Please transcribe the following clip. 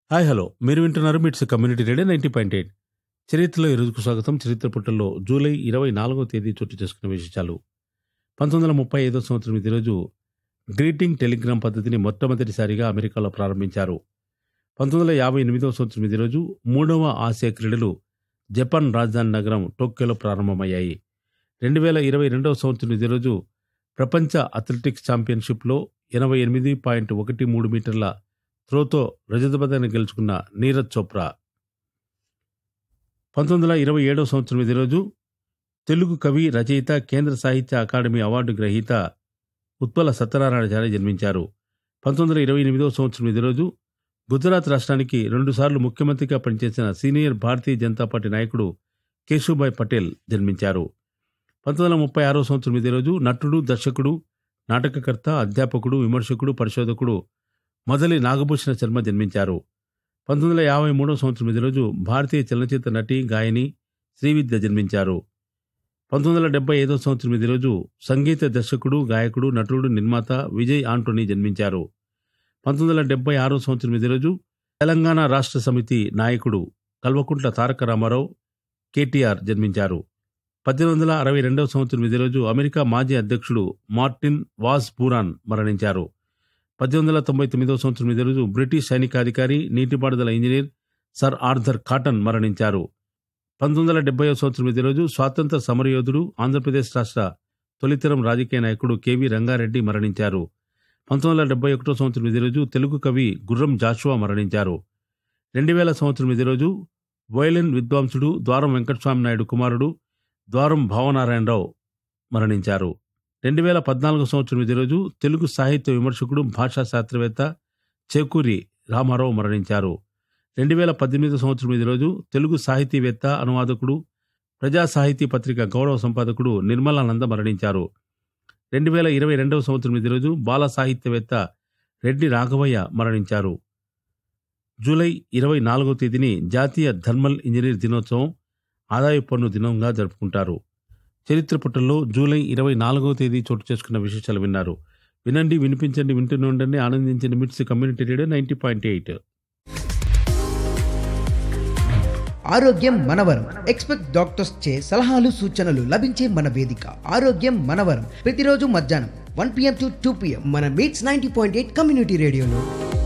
hi hello మీరు వింటున్నారు MITS community radio ninety point eight చరిత్రలో ఈరోజుకు స్వాగతం చరిత్ర పుటల్లో జూలై ఇరవై నాలుగో తేదీ చోటు చేసుకున్న విశేషాలు పంతొమ్మిది వందల ముప్పై ఐదో సంవత్సరం ఇదే రోజు గ్రీటింగ్ టెలిగ్రామ్ పద్ధతిని మొట్టమొదటిసారిగా అమెరికాలో ప్రారంభించారు పంతొమ్మిది వందల యాభై ఎనిమిదవ సంవత్సరం ఇదే రోజు మూడవ ఆసియా క్రీడలు జపాన్ రాజధాని నగరం టోక్యోలో ప్రారంభమయ్యాయి రెండు వేల ఇరవై రెండవ సంవత్సరం ఇదే రోజు ప్రపంచ అథ్లెటిక్స్ ఛాంపియన్షిప్లో ఎనభై ఎనిమిది పాయింట్ ఒకటి మూడు మీటర్ల త్రోతో రజత పథకాన్ని గెలుచుకున్న నీరజ్ చోప్రా పంతొమ్మిది వందల ఇరవై ఏడవ సంవత్సరం ఇదే రోజు తెలుగు కవి రచయిత కేంద్ర సాహిత్య అకాడమీ అవార్డు గ్రహీత ఉత్పల సత్యనారాయణచారి జన్మించారు పంతొమ్మిది వందల ఇరవై ఎనిమిదవ సంవత్సరం ఇదే రోజు గుజరాత్ రాష్ట్రానికి రెండుసార్లు ముఖ్యమంత్రిగా పనిచేసిన సీనియర్ భారతీయ జనతా పార్టీ నాయకుడు కేశుభాయ్ పటేల్ జన్మించారు పంతొమ్మిది వందల ముప్పై ఆరో సంవత్సరం ఇదే రోజు నటుడు దర్శకుడు నాటకకర్త అధ్యాపకుడు విమర్శకుడు పరిశోధకుడు మొదలి నాగభూషణ శర్మ జన్మించారు పంతొమ్మిది వందల యాభై మూడవ సంవత్సరం ఇదే రోజు భారతీయ చలనచిత్ర నటి గాయని శ్రీవిద్య జన్మించారు పంతొమ్మిది వందల డెబ్బై ఐదో సంవత్సరం ఇదే రోజు సంగీత దర్శకుడు గాయకుడు నటుడు నిర్మాత విజయ్ ఆంటోనీ జన్మించారు పంతొమ్మిది వందల డెబ్బై ఆరో సంవత్సరం ఇదే రోజు తెలంగాణ రాష్ట్ర సమితి నాయకుడు కల్వకుంట్ల తారక రామారావు కేటీఆర్ జన్మించారు పద్దెనిమిది వందల అరవై రెండవ సంవత్సరం ఇదే రోజు అమెరికా మాజీ అధ్యక్షుడు మార్టిన్ వాస్ బూరాన్ మరణించారు పద్దెనిమిది వందల తొంభై తొమ్మిదవ సంవత్సరం ఇదే రోజు బ్రిటిష్ సైనికాధికారి నీటిపారుదల ఇంజనీర్ సర్ ఆర్థర్ కాటన్ మరణించారు పంతొమ్మిది వందల డెబ్బై సంవత్సరం ఇదే రోజు స్వాతంత్ర సమరయోధుడు ఆంధ్రప్రదేశ్ రాష్ట్ర తొలితరం రాజకీయ నాయకుడు కెవి రంగారెడ్డి మరణించారు పంతొమ్మిది వందల డెబ్బై ఒకటో సంవత్సరం ఇదే రోజు తెలుగు కవి గుర్రం జాషువా మరణించారు రెండు వేల సంవత్సరం ఇదే రోజు వయలిన్ విద్వాంసుడు ద్వారం వెంకటస్వామి నాయుడు కుమారుడు ద్వారం భావనారాయణరావు మరణించారు రెండు వేల పద్నాలుగు సంవత్సరం ఇదే రోజు తెలుగు సాహిత్య విమర్శకుడు భాషా శాస్త్రవేత్త చేకూరి రామారావు మరణించారు రెండు వేల పద్దెనిమిది సంవత్సరం ఇదే రోజు తెలుగు సాహితీవేత్త అనువాదకుడు ప్రజా సాహితీ పత్రిక గౌరవ సంపాదకుడు నిర్మలానంద మరణించారు రెండు వేల ఇరవై రెండవ సంవత్సరం ఇదే రోజు బాల సాహిత్యవేత్త రెడ్డి రాఘవయ్య మరణించారు జూలై ఇరవై నాలుగో తేదీని జాతీయ థర్మల్ ఇంజనీర్ దినోత్సవం ఆదాయ పన్ను దినంగా జరుపుకుంటారు చరిత్ర పుటల్లో జూలై ఇరవై నాలుగవ తేదీ చోటు చేసుకున్న విశేషాలు విన్నారు వినండి వినిపించండి వింటూనే ఉండండి ఆనందించండి MITS community radio ninety point eight ఆరోగ్యం మనవరం ఎక్స్పెక్ట్ డాక్టర్స్ చే సలహాలు సూచనలు లభించే మన వేదిక ఆరోగ్యం మనవరం ప్రతిరోజు మధ్యాహ్నం one PM to two PM మన MITS ninety point eight community రేడియోలో